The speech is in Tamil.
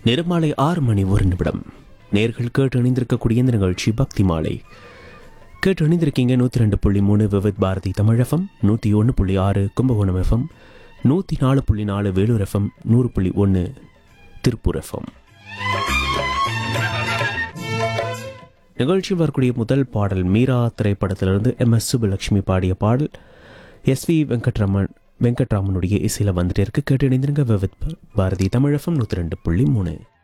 நிறமாலை ஆறு மணி ஒரு நிமிடம் நேர்கள் கேட்டு இணைந்திருக்கக்கூடிய இந்த நிகழ்ச்சி பக்தி மாலை கேட்டு இணைந்திருக்கீங்க நூற்றி ரெண்டு புள்ளி மூணு விவித் பாரதி தமிழ் எஃப்எம் நூற்றி ஒன்று புள்ளி ஆறு கும்பகோணம் எஃப்எம் நூற்றி நாலு புள்ளி நாலு வேலூர் எஃப்எம் நூறு புள்ளி ஒன்று திருப்பூர் எஃப்எம் நிகழ்ச்சியில் வரக்கூடிய முதல் பாடல் மீரா திரைப்படத்திலிருந்து எம் எஸ் சுப்புலட்சுமி பாடிய பாடல் எஸ் வி வெங்கட்ரமன் வெங்கட்ராமனுடைய இசையில் வந்துட்டே இருக்கு கேட்டு இணைந்திருங்க விவித் பாரதி தமிழ் எஃப்எம் நூற்றி ரெண்டு புள்ளி மூணு